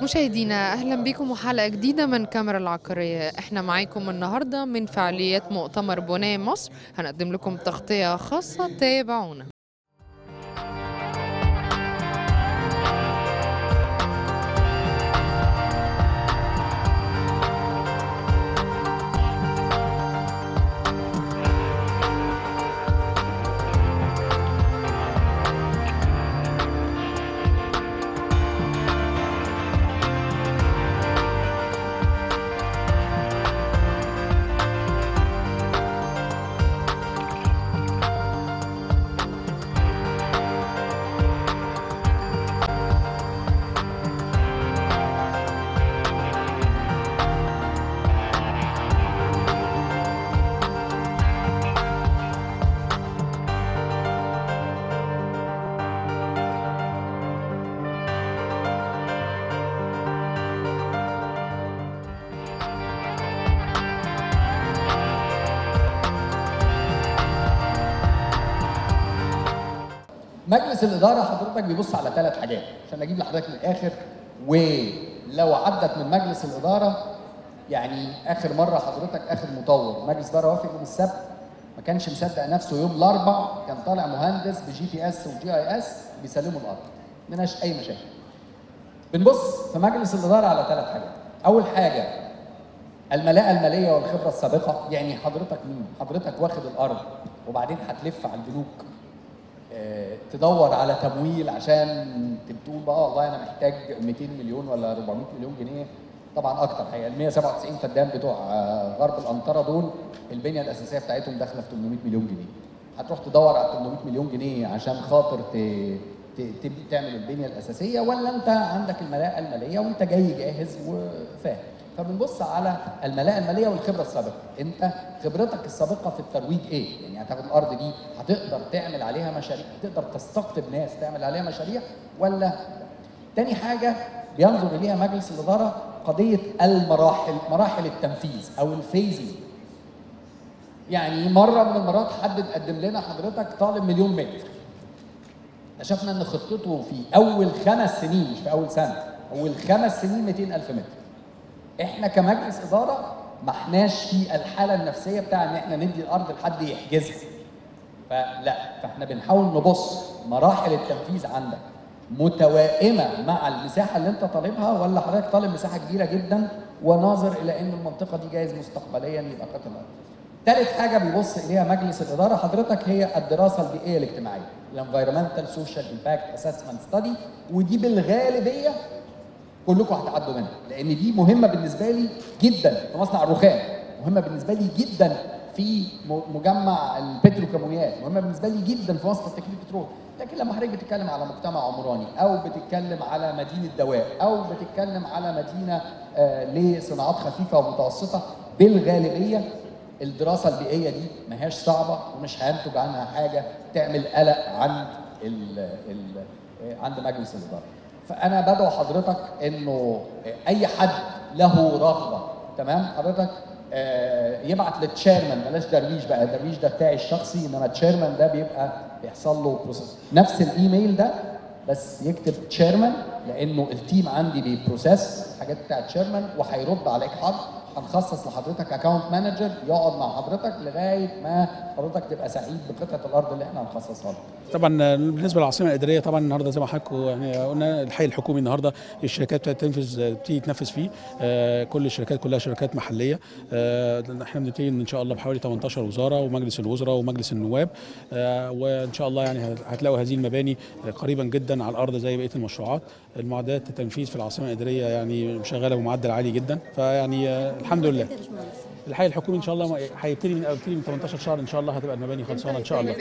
مشاهدينا اهلا بكم وحلقه جديده من كاميرا العقاريه احنا معاكم النهارده من فعاليات مؤتمر بناء مصر هنقدم لكم تغطيه خاصه تابعونا مجلس الاداره حضرتك بيبص على ثلاث حاجات عشان اجيب لحضرتك من الاخر ولو عدت من مجلس الاداره يعني اخر مره حضرتك اخر مطور مجلس الاداره وافق يوم السبت ما كانش مصدق نفسه يوم الاربع كان طالع مهندس بجي بي اس وجي اي اس بيسلموا الارض ما لناش اي مشاكل بنبص في مجلس الاداره على ثلاث حاجات اول حاجه الملاءه الماليه والخبره السابقه يعني حضرتك مين حضرتك واخد الارض وبعدين هتلف على البنوك آه، تدور على تمويل عشان تقول بقى والله انا محتاج 200 مليون ولا 400 مليون جنيه طبعا اكتر حقيقه ال 197 فدان بتوع آه، غرب الانطره دول البنيه الاساسيه بتاعتهم داخله في 800 مليون جنيه هتروح تدور على 800 مليون جنيه عشان خاطر ت... ت... تبدي تعمل البنيه الاساسيه ولا انت عندك الملاءه الماليه وانت جاي جاهز وفاهم فبنبص على الملاءه الماليه والخبره السابقه انت خبرتك السابقه في الترويج ايه يعني هتاخد الارض دي هتقدر تعمل عليها مشاريع هتقدر تستقطب ناس تعمل عليها مشاريع ولا تاني حاجه بينظر اليها مجلس الاداره قضيه المراحل مراحل التنفيذ او الفيزنج يعني مره من المرات حد قدم لنا حضرتك طالب مليون متر اكتشفنا ان خطته في اول خمس سنين مش في اول سنه اول خمس سنين 200000 متر احنا كمجلس اداره ما احناش في الحاله النفسيه بتاع ان احنا ندي الارض لحد يحجزها فلا فاحنا بنحاول نبص مراحل التنفيذ عندك متوائمه مع المساحه اللي انت طالبها ولا حضرتك طالب مساحه كبيره جدا وناظر الى ان المنطقه دي جايز مستقبليا يبقى قطع الارض. ثالث حاجه بيبص اليها مجلس الاداره حضرتك هي الدراسه البيئيه الاجتماعيه الانفايرمنتال سوشيال امباكت اسسمنت ستادي ودي بالغالبيه كلكم هتعدوا منها لان دي مهمه بالنسبه لي جدا في مصنع الرخام مهمه بالنسبه لي جدا في م- مجمع البتروكيماويات مهمه بالنسبه لي جدا في مصنع تكليف البترول لكن لما حضرتك بتتكلم على مجتمع عمراني او بتتكلم على مدينه دواء او بتتكلم على مدينه آه لصناعات خفيفه ومتوسطه بالغالبيه الدراسه البيئيه دي ما هياش صعبه ومش هينتج عنها حاجه تعمل قلق عند ال ال عند مجلس الاداره فانا بدعو حضرتك انه اي حد له رغبه تمام حضرتك آه، يبعت للتشيرمان بلاش درويش بقى درويش ده بتاعي الشخصي انما التشيرمان ده بيبقى بيحصل له بروسيس نفس الايميل ده بس يكتب تشيرمان لانه التيم عندي بيبروسيس الحاجات بتاعت تشيرمان وهيرد عليك حد هنخصص لحضرتك اكونت مانجر يقعد مع حضرتك لغايه ما حضرتك تبقى سعيد بقطعه الارض اللي احنا هنخصصها لك طبعا بالنسبه للعاصمه الاداريه طبعا النهارده زي ما حضرتك يعني قلنا الحي الحكومي النهارده الشركات بتنفذ بتيجي تنفذ فيه آه، كل الشركات كلها شركات محليه آه، احنا بنبتدي ان شاء الله بحوالي 18 وزاره ومجلس الوزراء ومجلس النواب آه، وان شاء الله يعني هتلاقوا هذه المباني قريبا جدا على الارض زي بقيه المشروعات المعدات التنفيذ في العاصمه الاداريه يعني شغاله بمعدل عالي جدا فيعني آه، الحمد لله الحي الحكومي ان شاء الله هيبتدي من هيبتدي من 18 شهر ان شاء الله هتبقى المباني خلصانه ان شاء الله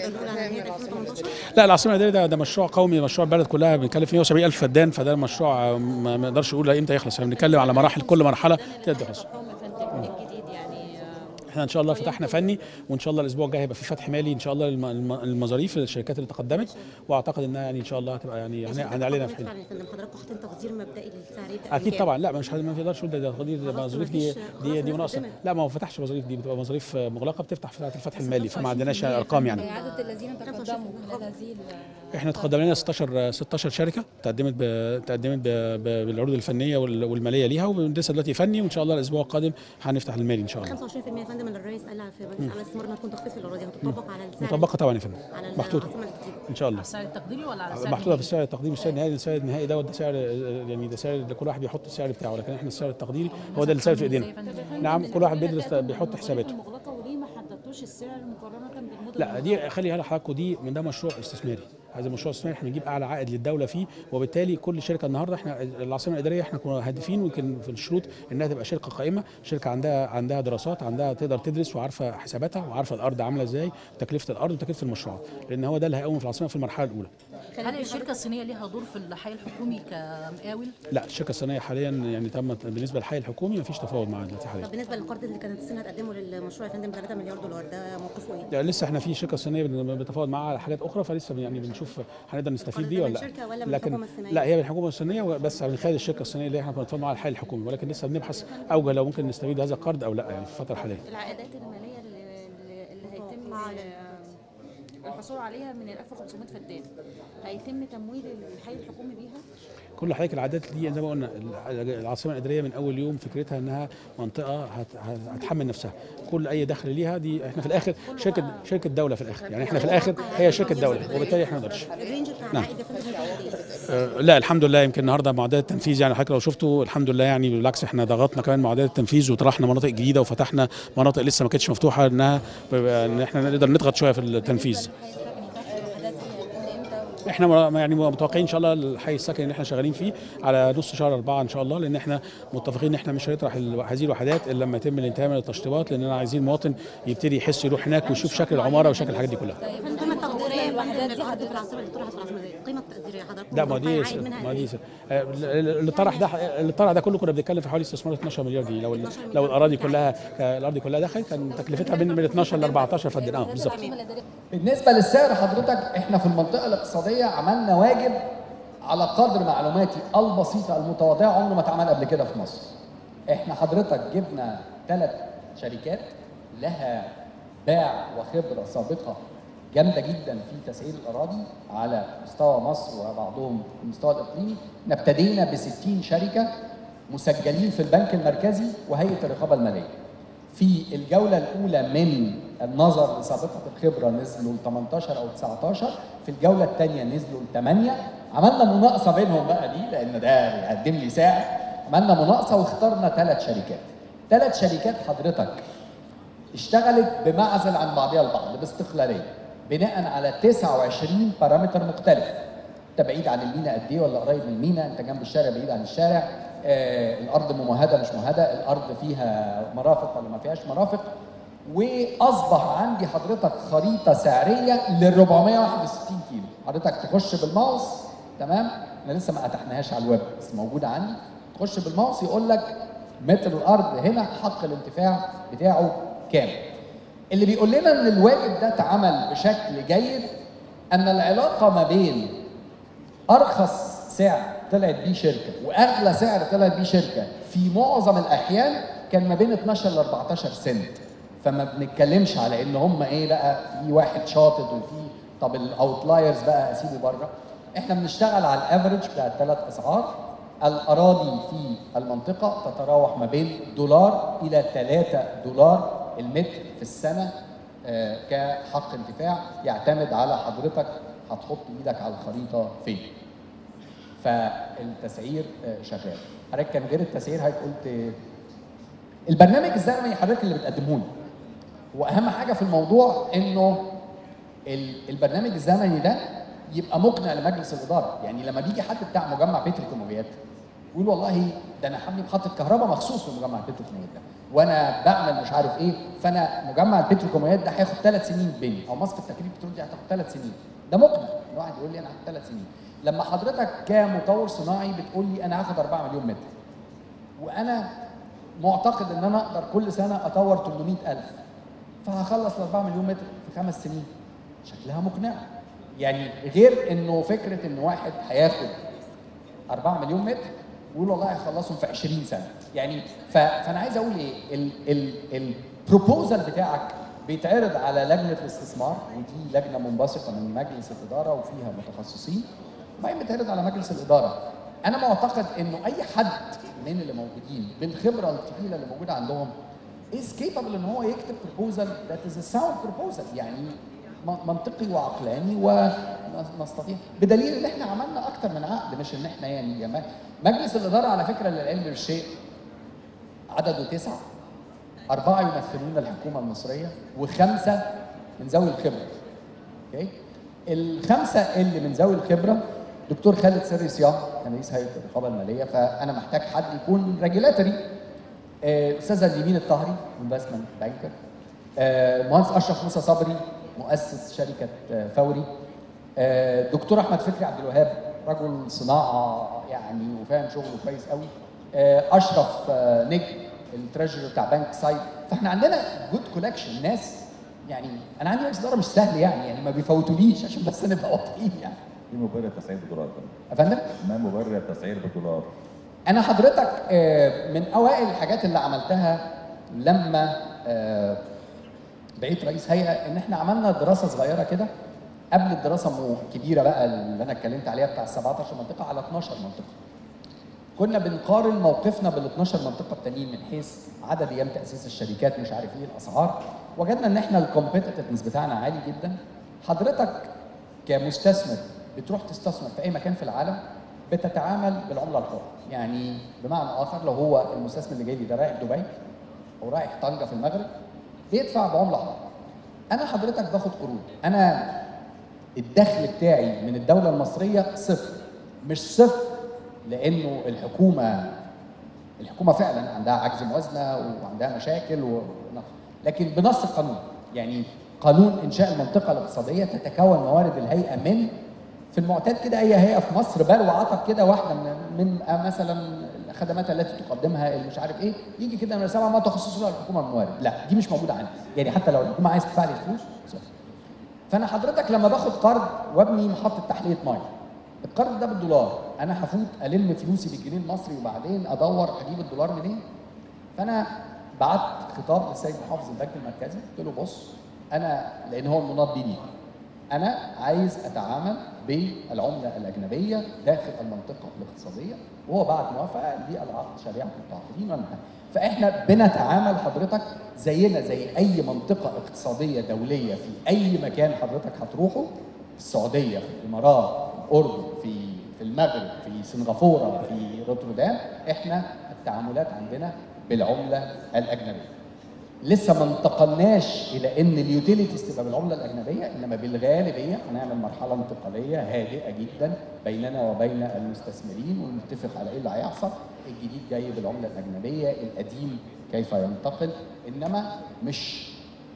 لا العاصمه الاداريه ده, ده مشروع قومي مشروع البلد كلها بنتكلم فيه 170 الف فدان فده مشروع ما ما نقدرش نقول امتى يخلص احنا بنتكلم على مراحل كل مرحله تقدر تخلص احنا ان شاء الله فتحنا فني وان شاء الله الاسبوع الجاي هيبقى في فتح مالي ان شاء الله للم- الم- المظاريف للشركات اللي تقدمت واعتقد انها يعني ان شاء الله هتبقى يعني هن- هن علينا في حين فعلا يا فندم حضراتكم حاطين تقدير مبدئي للسعر يبدا اكيد بكام؟ طبعا لا مش ما تقدرش تقول ده ده تقدير خلاص المظاريف دي مفيش- دي خلاص دي الناس مناقصه قدمت. لا ما هو فتحش مظاريف دي بتبقى مظاريف مغلقه بتفتح في ساعه الفتح المالي فما عندناش ارقام يعني عدد الذين تقدموا من هذه احنا تقدم لنا 16 16 شركه تقدمت ب... تقدمت ب... ب... بالعروض الفنيه وال... والماليه ليها وبندرسها دلوقتي فني وان شاء الله الاسبوع القادم هنفتح المالي ان شاء الله 25% يا فندم اللي الرئيس قالها في مجلس على الاستثمار انها تكون تخفيض في الاراضي هتطبق على السعر مطبقه طبعا يا فندم على محطوطه العاصمه الجديده ان شاء الله السعر التقديري ولا على السعر محطوطه في السعر التقديري السعر النهائي السعر النهائي دوت ده سعر يعني ده سعر اللي كل واحد بيحط السعر بتاعه لكن احنا السعر التقديري هو ده اللي سعر في ايدينا نعم كل واحد بيدرس بيحط حساباته المغلقه وليه ما حددتوش السعر مقارنه بالمدن لا دي خلي هلا حضراتكم دي من ده مشروع استثماري هذا مشروع استثماري احنا بنجيب اعلى عائد للدوله فيه وبالتالي كل شركه النهارده احنا العاصمه الاداريه احنا كنا هادفين ويمكن في الشروط انها تبقى شركه قائمه شركه عندها عندها دراسات عندها تقدر تدرس وعارفه حساباتها وعارفه الارض عامله ازاي تكلفه الارض وتكلفه المشروع لان هو ده اللي هيقوم في العاصمه في المرحله الاولى هل الشركه الصينيه ليها دور في الحي الحكومي كمقاول؟ لا الشركه الصينيه حاليا يعني تم بالنسبه للحي الحكومي مفيش تفاوض معاها دلوقتي حاليا طب بالنسبه للقرض اللي كانت الصين هتقدمه للمشروع يا فندم 3 مليار دولار ده موقفه ايه؟ يعني لسه احنا في شركه صينيه بن- بنتفاوض معاها على حاجات اخرى فلسه يعني بنشوف هنقدر نستفيد ولا بيه ده ولا من لا شركة ولا من لكن الحكومة الصينية؟ لا هي من الحكومه الصينيه بس من خلال الشركه الصينيه اللي احنا كنا بنتفاوض معاها على الحي الحكومي ولكن لسه بنبحث اوجه لو ممكن نستفيد هذا القرض او لا يعني في الفتره الحاليه العائدات الماليه اللي, اللي هيتم الحصول عليها من ال 1500 فدان هيتم تمويل الحي الحكومي بيها كل حضرتك العادات دي زي ما قلنا ال- العاصمه الاداريه من اول يوم فكرتها انها منطقه هت- هت- هتحمل نفسها كل اي دخل ليها دي احنا في الاخر شركه شركه دوله في الاخر يعني احنا في الاخر هي شركه دوله وبالتالي احنا ما نقدرش الرينج بتاع نعم. العائد يا فندم هيكون قد ايه؟ آه، لا الحمد لله يمكن النهارده معدات التنفيذ يعني حضرتك لو شفتوا الحمد لله يعني بالعكس احنا ضغطنا كمان معدات التنفيذ وطرحنا مناطق جديده وفتحنا مناطق لسه ما كانتش مفتوحه انها ان احنا نقدر نضغط شويه في التنفيذ احنا مر- يعني متوقعين ان شاء الله الحي السكني اللي احنا شغالين فيه على نص شهر أربعة ان شاء الله لان احنا متفقين ان احنا مش هنطرح ال- هذه الوحدات الا لما يتم الانتهاء من التشطيبات لاننا عايزين المواطن يبتدي يحس يروح هناك ويشوف شكل العماره وشكل الحاجات دي كلها القيمه التقديريه الوحدات دي حد في العاصمه اللي طرحت في العاصمه دي القيمه التقديريه حضرتك لا ما دي عائد منها ما قد دي إيه؟ آه، اللي طرح ده اللي طرح ده كله كنا بنتكلم في حوالي استثمار 12 مليار جنيه لو لو الاراضي كلها الارض كلها دخلت كان تكلفتها من من 12 ل 14 فدان اه بالظبط بالنسبه للسعر حضرتك احنا في المنطقه الاقتصاديه عملنا واجب على قدر معلوماتي البسيطه المتواضعه عمره ما اتعمل قبل كده في مصر. احنا حضرتك جبنا ثلاث شركات لها باع وخبره سابقه جامده جدا في تسعير الاراضي على مستوى مصر وبعضهم في المستوى الاقليمي. احنا ابتدينا ب 60 شركه مسجلين في البنك المركزي وهيئه الرقابه الماليه. في الجولة الأولى من النظر لسابقة الخبرة نزلوا ل 18 أو 19 في الجولة الثانية نزلوا ل 8 عملنا مناقصة بينهم بقى دي لأن ده يقدم لي سعر عملنا مناقصة واخترنا ثلاث شركات ثلاث شركات حضرتك اشتغلت بمعزل عن بعضها البعض باستقلالية بناء على 29 بارامتر مختلف انت بعيد عن المينا قد ايه ولا قريب من المينا انت جنب الشارع بعيد عن الشارع آه الارض ممهده مش ممهده الارض فيها مرافق ولا ما فيهاش مرافق واصبح عندي حضرتك خريطه سعريه لل 461 كيلو حضرتك تخش بالماوس تمام احنا لسه ما فتحناهاش على الويب بس موجوده عندي تخش بالماوس يقول لك متر الارض هنا حق الانتفاع بتاعه كام اللي بيقول لنا ان الواجب ده اتعمل بشكل جيد ان العلاقه ما بين ارخص سعر طلعت بيه شركه واغلى سعر طلعت بيه شركه في معظم الاحيان كان ما بين 12 ل 14 سنت فما بنتكلمش على ان هم ايه بقى في واحد شاطط وفي طب الاوتلايرز بقى اسيبه بره احنا بنشتغل على الافرج بتاع الثلاث اسعار الاراضي في المنطقه تتراوح ما بين دولار الى 3 دولار المتر في السنه آه، كحق انتفاع يعتمد على حضرتك هتحط ايدك على الخريطه فين فالتسعير آه، شغال حضرتك كان غير التسعير حضرتك قلت آه، البرنامج الزمني حضرتك اللي بتقدمه لي واهم حاجه في الموضوع انه ال- البرنامج الزمني ده يبقى مقنع لمجلس الاداره يعني لما بيجي حد بتاع مجمع بتروكيماويات يقول والله ده انا هبني محطه كهرباء مخصوص في مجمع البتروكيماويات ده وانا بعمل مش عارف ايه فانا مجمع البتروكيماويات ده هياخد ثلاث سنين بيني او مصر التكرير البترول دي هتاخد ثلاث سنين ده مقنع الواحد يقول لي انا هاخد ثلاث سنين لما حضرتك كمطور صناعي بتقول لي انا هاخد 4 مليون متر وانا معتقد ان انا اقدر كل سنه اطور 800000 فهخلص ال 4 مليون متر في خمس سنين شكلها مقنعه يعني غير انه فكره ان واحد هياخد 4 مليون متر ويقول والله هيخلصهم في 20 سنه يعني ف... فانا عايز اقول ايه البروبوزال بتاعك بيتعرض على لجنه الاستثمار ودي لجنه منبثقه من مجلس الاداره وفيها متخصصين وبعدين بيتعرض على مجلس الاداره انا معتقد انه اي حد من اللي موجودين بالخبره الثقيله اللي موجوده عندهم is capable ان هو يكتب proposal that is a sound proposal يعني م- منطقي وعقلاني ونستطيع بدليل ان احنا عملنا اكتر من عقد مش ان احنا يعني جماعة. مجلس الاداره على فكره للعلم بالشيء عدده تسعه اربعه يمثلون الحكومه المصريه وخمسه من ذوي الخبره اوكي الخمسه اللي من ذوي الخبره دكتور خالد سري صيام كان رئيس هيئه الرقابه الماليه فانا محتاج حد يكون ريجولاتوري آه، استاذه نيمين الطهري انفستمنت بانكر مهندس اشرف موسى صبري مؤسس شركه آه، فوري آه، دكتور احمد فكري عبد الوهاب رجل صناعه يعني وفاهم شغله كويس قوي آه، اشرف آه، نجم التريجري بتاع بنك سايد فاحنا عندنا جود كولكشن ناس يعني انا عندي مجلس اداره مش سهل يعني يعني ما بيفوتوليش عشان بس نبقى واضحين يعني في مبرر التسعير بالدولار ده يا فندم ما مبرر التسعير بالدولار انا حضرتك آه، من اوائل الحاجات اللي عملتها لما آه، بقيت رئيس هيئه ان احنا عملنا دراسه صغيره كده قبل الدراسه مو- الكبيره بقى اللي انا اتكلمت عليها بتاع ال 17 منطقه على 12 منطقه. كنا بنقارن موقفنا بال 12 منطقه التانيين من حيث عدد ايام تاسيس الشركات مش عارف ايه الاسعار وجدنا ان احنا الكومبيتitiveness بتاعنا عالي جدا حضرتك كمستثمر بتروح تستثمر في اي مكان في العالم بتتعامل بالعمله الحره يعني بمعنى اخر لو هو المستثمر اللي جاي لي ده رايح دبي او رايح طنجه في المغرب بيدفع بعمله حره انا حضرتك باخد قروض انا الدخل بتاعي من الدوله المصريه صفر مش صفر لانه الحكومه الحكومه فعلا عندها عجز موازنه وعندها مشاكل و... لكن بنص القانون يعني قانون انشاء المنطقه الاقتصاديه تتكون موارد الهيئه من في المعتاد كده اي هيئه في مصر بل وعطب كده واحده من من مثلا الخدمات التي تقدمها اللي مش عارف ايه يجي كده من سبعه ما تخصصها الحكومه الموارد لا دي مش موجوده عندي يعني حتى لو الحكومه عايز تدفع لي فلوس صفر فانا حضرتك لما باخد قرض وابني محطه تحليه ميه القرض ده بالدولار انا هفوت الم فلوسي بالجنيه المصري وبعدين ادور اجيب الدولار منين فانا بعت خطاب للسيد محافظ البنك المركزي قلت له بص انا لان هو المناط دي لي انا عايز اتعامل بالعمله الاجنبيه داخل المنطقه الاقتصاديه وهو بعد موافقه للعقد شريعه التعاقدين ولا حاجه فاحنا بنتعامل حضرتك زينا زي اي منطقه اقتصاديه دوليه في اي مكان حضرتك هتروحه في السعوديه في الامارات في الاردن في في المغرب في سنغافوره في روتردام احنا التعاملات عندنا بالعمله الاجنبيه لسه ما انتقلناش الى ان اليوتيليتيز تبقى بالعمله الاجنبيه انما بالغالبيه هنعمل مرحله انتقاليه هادئه جدا بيننا وبين المستثمرين ونتفق على ايه اللي هيحصل الجديد جاي بالعمله الاجنبيه القديم كيف ينتقل انما مش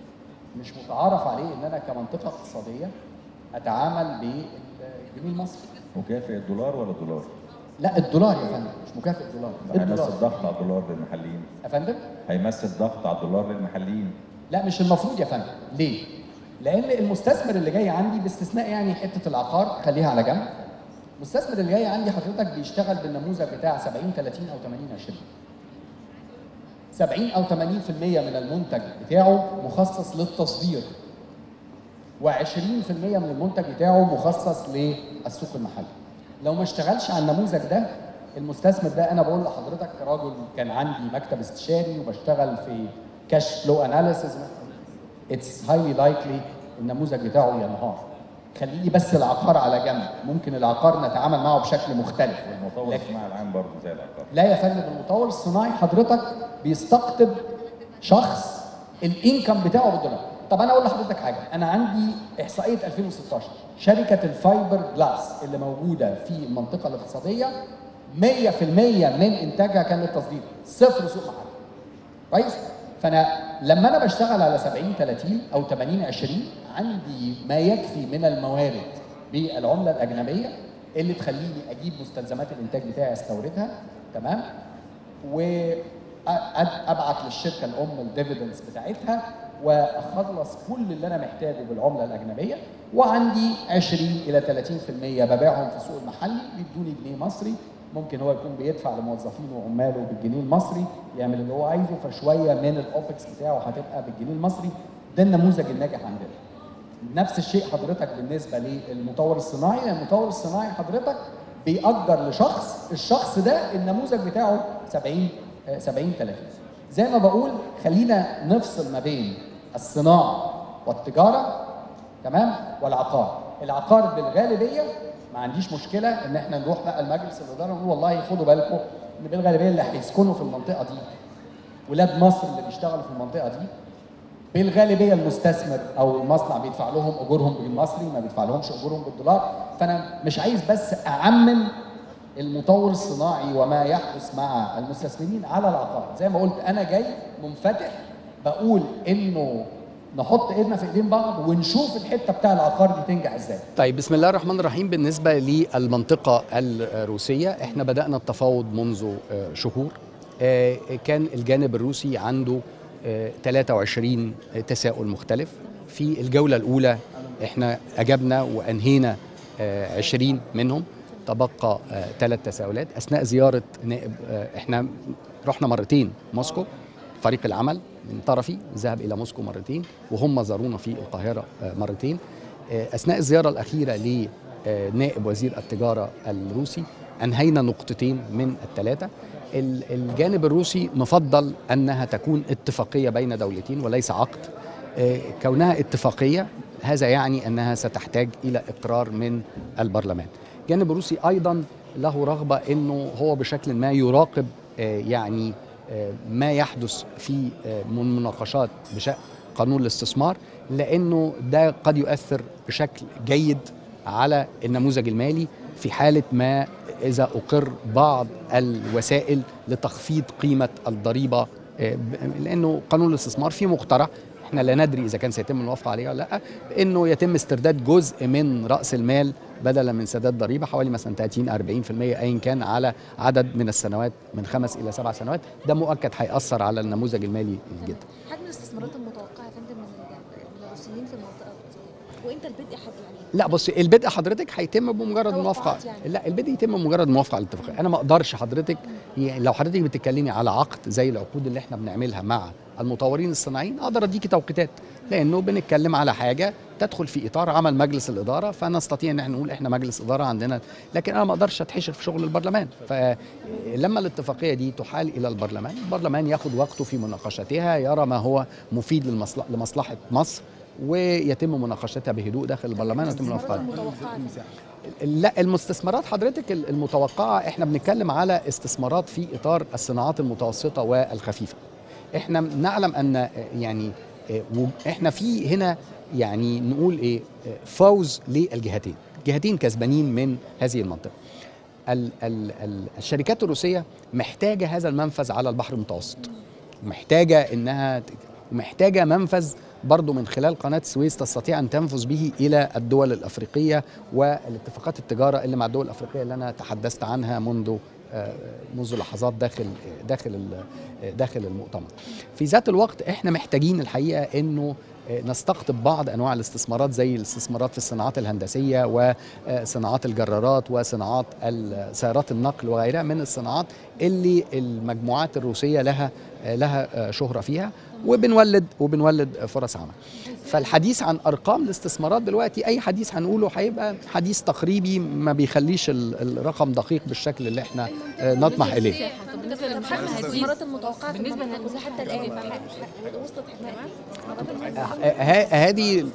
مش متعارف عليه ان انا كمنطقه اقتصاديه اتعامل بالجنيه المصري مكافئ الدولار ولا الدولار؟ لا الدولار يا فندم مش مكافئ الدولار هيمثل الدولار ضغط على الدولار للمحليين يا فندم هيمثل ضغط على الدولار للمحليين لا مش المفروض يا فندم ليه؟ لان المستثمر اللي جاي عندي باستثناء يعني حته العقار خليها على جنب المستثمر اللي جاي عندي حضرتك بيشتغل بالنموذج بتاع 70 30 او 80 20 70 او 80% من المنتج بتاعه مخصص للتصدير و20% من المنتج بتاعه مخصص للسوق المحلي لو ما اشتغلش على النموذج ده المستثمر ده انا بقول لحضرتك كراجل كان عندي مكتب استشاري وبشتغل في كاش فلو اناليسيز اتس هايلي لايكلي النموذج بتاعه ينهار خليني بس العقار على جنب ممكن العقار نتعامل معه بشكل مختلف المطور لكن الصناعي العام برضه زي العقار لا يا فندم المطور الصناعي حضرتك بيستقطب شخص الانكم بتاعه بالدولار طب انا اقول لحضرتك حاجه انا عندي احصائيه 2016 شركه الفايبر جلاس اللي موجوده في المنطقه الاقتصاديه 100% من انتاجها كان للتصدير صفر سوق محلي كويس فانا لما انا بشتغل على 70 30 او 80 20 عندي ما يكفي من الموارد بالعمله الاجنبيه اللي تخليني اجيب مستلزمات الانتاج بتاعي استوردها تمام أ- ابعت للشركه الام الديفيدنس بتاعتها واخلص كل اللي انا محتاجه بالعمله الاجنبيه وعندي 20 الى 30% ببيعهم في السوق المحلي بيدوني جنيه مصري ممكن هو يكون بيدفع لموظفينه وعماله بالجنيه المصري يعمل اللي هو عايزه فشويه من الاوبكس بتاعه هتبقى بالجنيه المصري ده النموذج الناجح عندنا نفس الشيء حضرتك بالنسبه للمطور الصناعي المطور الصناعي حضرتك بيأجر لشخص الشخص ده النموذج بتاعه 70 آه، 70 30 زي ما بقول خلينا نفصل ما بين الصناعه والتجاره تمام والعقار العقار بالغالبيه ما عنديش مشكله ان احنا نروح بقى لمجلس الاداره ونقول والله خدوا بالكم ان بالغالبيه اللي هيسكنوا في المنطقه دي ولاد مصر اللي بيشتغلوا في المنطقه دي بالغالبيه المستثمر او المصنع بيدفع لهم اجورهم بالمصري ما بيدفع لهمش اجورهم بالدولار فانا مش عايز بس اعمم المطور الصناعي وما يحدث مع المستثمرين على العقار زي ما قلت انا جاي منفتح بقول انه نحط ايدنا في ايدين بعض ونشوف الحته بتاع العقار دي تنجح ازاي طيب بسم الله الرحمن الرحيم بالنسبة للمنطقة الروسية احنا بدأنا التفاوض منذ آه، شهور آه، كان الجانب الروسي عنده آه، 23 تساؤل مختلف في الجولة الأولى احنا أجبنا وأنهينا آه، 20 منهم تبقى ثلاث تساؤلات أثناء زيارة نائب آه، احنا رحنا مرتين موسكو فريق العمل من طرفي ذهب الى موسكو مرتين وهم زارونا في القاهره آه، مرتين آه، اثناء الزياره الاخيره لنائب وزير التجاره الروسي انهينا نقطتين من الثلاثه ال- الجانب الروسي مفضل انها تكون اتفاقيه بين دولتين وليس عقد آه، كونها اتفاقيه هذا يعني انها ستحتاج الى اقرار من البرلمان الجانب الروسي ايضا له رغبه انه هو بشكل ما يراقب آه، يعني آه، ما يحدث في آه، من مناقشات بشأن قانون الاستثمار لانه ده قد يؤثر بشكل جيد على النموذج المالي في حاله ما اذا اقر بعض الوسائل لتخفيض قيمه الضريبه آه، ب- لانه قانون الاستثمار فيه مقترح احنا لا ندري اذا كان سيتم الموافقه عليه ولا لا انه يتم استرداد جزء من راس المال بدلا من سداد ضريبه حوالي مثلا 30 40% ايا كان على عدد من السنوات من خمس الى سبع سنوات ده مؤكد هياثر على النموذج المالي جدا حجم الاستثمارات المتوقعه يا فندم من ال- من الروسيين في المنطقه الروسيه وامتى البدء حد يعني لا بص البدء حضرتك هيتم بمجرد توقعات موافقه يعني. لا البدء يتم بمجرد موافقه على الاتفاقيه انا ما اقدرش حضرتك يعني لو حضرتك بتتكلمي على عقد زي العقود اللي احنا بنعملها مع المطورين الصناعيين اقدر اديكي توقيتات لانه بنتكلم على حاجه تدخل في اطار عمل مجلس الاداره فنستطيع ان احنا نقول احنا مجلس اداره عندنا لكن انا ما اقدرش اتحشر في شغل البرلمان فلما الاتفاقيه دي تحال الى البرلمان البرلمان ياخد وقته في مناقشتها يرى ما هو مفيد للمصلحه لمصلحه مصر ويتم مناقشتها بهدوء داخل البرلمان ويتم الاستثمارات موافقتها المتوقعه يا فندم. لا المستثمرات حضرتك المتوقعه احنا بنتكلم على استثمارات في اطار الصناعات المتوسطه والخفيفه احنا نعلم ان يعني احنا في هنا يعني نقول ايه فوز للجهتين جهتين كسبانين من هذه المنطقه ال ال ال الشركات الروسيه محتاجه هذا المنفذ على البحر المتوسط محتاجه انها محتاجه منفذ برضه من خلال قناه السويس تستطيع ان تنفذ به الى الدول الافريقيه والاتفاقات التجاره اللي مع الدول الافريقيه اللي انا تحدثت عنها منذ منذ لحظات داخل داخل داخل المؤتمر. في ذات الوقت احنا محتاجين الحقيقه انه نستقطب بعض انواع الاستثمارات زي الاستثمارات في الصناعات الهندسيه وصناعات الجرارات وصناعات سيارات النقل وغيرها من الصناعات اللي المجموعات الروسيه لها لها شهره فيها وبنولد وبنولد فرص عمل. فالحديث عن ارقام الاستثمارات دلوقتي اي حديث هنقوله هيبقى حديث تقريبي ما بيخليش الرقم دقيق بالشكل اللي احنا نطمح اليه. بالنسبه للاستثمارات المتوقعه في بالنسبه للجزء حتى الان وصلت هذه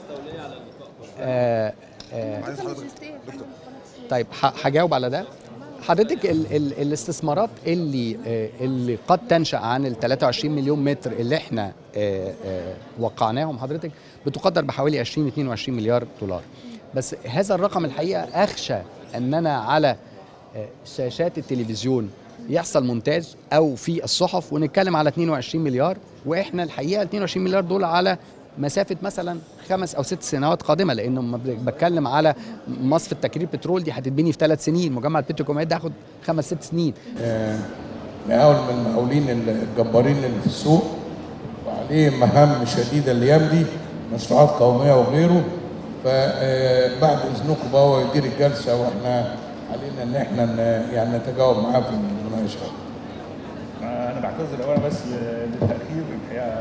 طيب هجاوب على ده حضرتك ال ال الاستثمارات اللي اللي قد تنشا عن ال 23 مليون متر اللي احنا وقعناهم حضرتك بتقدر بحوالي 20 22 مليار دولار بس هذا الرقم الحقيقه اخشى اننا على شاشات التلفزيون يحصل مونتاج او في الصحف ونتكلم على 22 مليار واحنا الحقيقه 22 مليار دول على مسافه مثلا خمس او ست سنوات قادمه لانه لما بتكلم على مصف التكرير بترول دي هتتبني في ثلاث سنين مجمع البتروكيماويات ده هياخد خمس ست سنين آه مقاول من المقاولين الجبارين اللي في السوق وعليه مهام شديده الايام دي مشروعات قوميه وغيره فبعد اذنكم بقى هو يدير الجلسه واحنا علينا ان احنا ن- يعني نتجاوب معاه في المناقشه انا بعتذر اولا بس للتاخير الحقيقه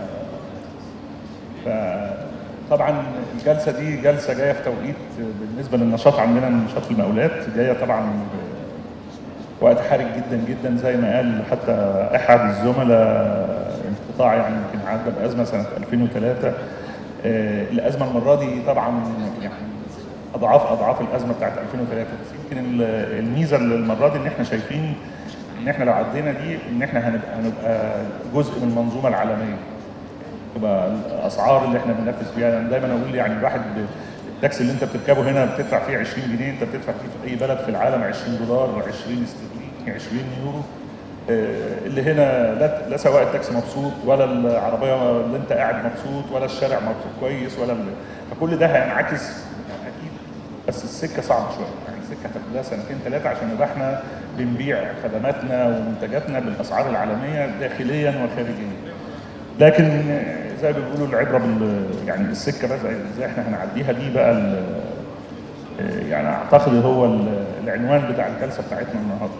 فطبعا الجلسه دي جلسه جايه في توقيت بالنسبه للنشاط عندنا نشاط المقاولات جايه طبعا وقت حرج جدا جدا زي ما قال حتى احد الزملاء انقطاع يعني يمكن عدى بازمه سنه 2003 آه، الازمه المره دي طبعا يعني اضعاف اضعاف الازمه بتاعت 2003 بس يمكن ال- الميزه اللي المره دي ان احنا شايفين ان احنا لو عدينا دي ان احنا هنبقى هنبقى جزء من المنظومه العالميه تبقى الاسعار اللي احنا بننافس فيها انا دايما اقول يعني الواحد ب- التاكسي اللي انت بتركبه هنا بتدفع فيه 20 جنيه انت بتدفع فيه في اي بلد في العالم 20 دولار 20 استرليني 20 يورو آه، اللي هنا لا لا سواق التاكسي مبسوط ولا العربيه اللي انت قاعد مبسوط ولا الشارع مبسوط كويس ولا ال- فكل ده هينعكس يعني اكيد بس السكه صعبه شويه يعني السكه هتاخد لها سنتين ثلاثه عشان يبقى احنا بنبيع خدماتنا ومنتجاتنا بالاسعار العالميه داخليا وخارجيا لكن زي ما بيقولوا العبره بال يعني السكه بقى زي- زي احنا هنعديها دي بقى ال- يعني اعتقد هو ال- العنوان بتاع الجلسه بتاعتنا النهارده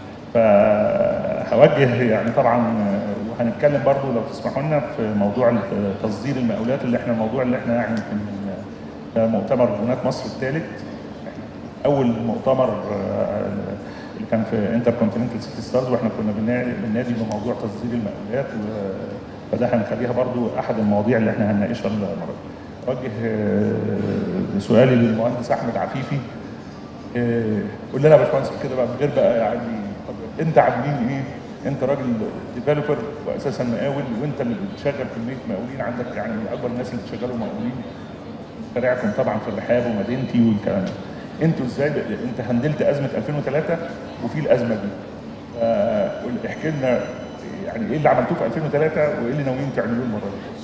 فهوجه يعني طبعا وهنتكلم برضو لو تسمحوا لنا في موضوع تصدير المقاولات اللي احنا الموضوع اللي احنا يعني يمكن ده مؤتمر بنات مصر الثالث اول مؤتمر آه، اللي كان في انتر كونتيننتال سيتي ستارز واحنا كنا بننادي بننادي بموضوع تصدير المقاولات و- فده هنخليها برضو احد المواضيع اللي احنا هنناقشها المره دي. اوجه آه، سؤالي للمهندس احمد عفيفي آه، قول لنا يا باشمهندس كده بقى من غير بقى يعني طب انت عاملين ايه؟ انت راجل ديفلوبر واساسا مقاول وانت اللي بتشغل كميه مقاولين عندك يعني من اكبر الناس اللي بتشغلوا مقاولين شارعكم طبعا في الرحاب ومدينتي والكلام ده انتوا ازاي ب... انت هندلت ازمه 2003 وفي الازمه دي فا احكي لنا يعني ايه اللي عملتوه في 2003 وايه اللي ناويين تعملوه المره دي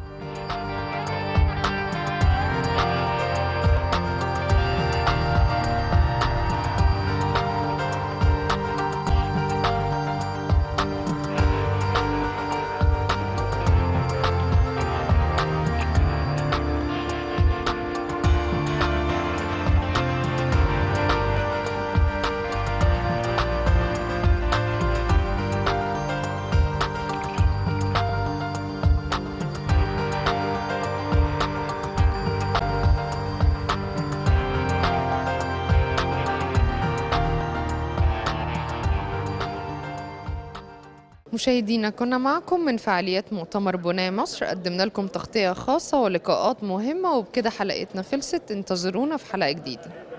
مشاهدينا كنا معكم من فعاليات مؤتمر بناء مصر قدمنا لكم تغطية خاصة ولقاءات مهمة وبكده حلقتنا خلصت انتظرونا في حلقة جديدة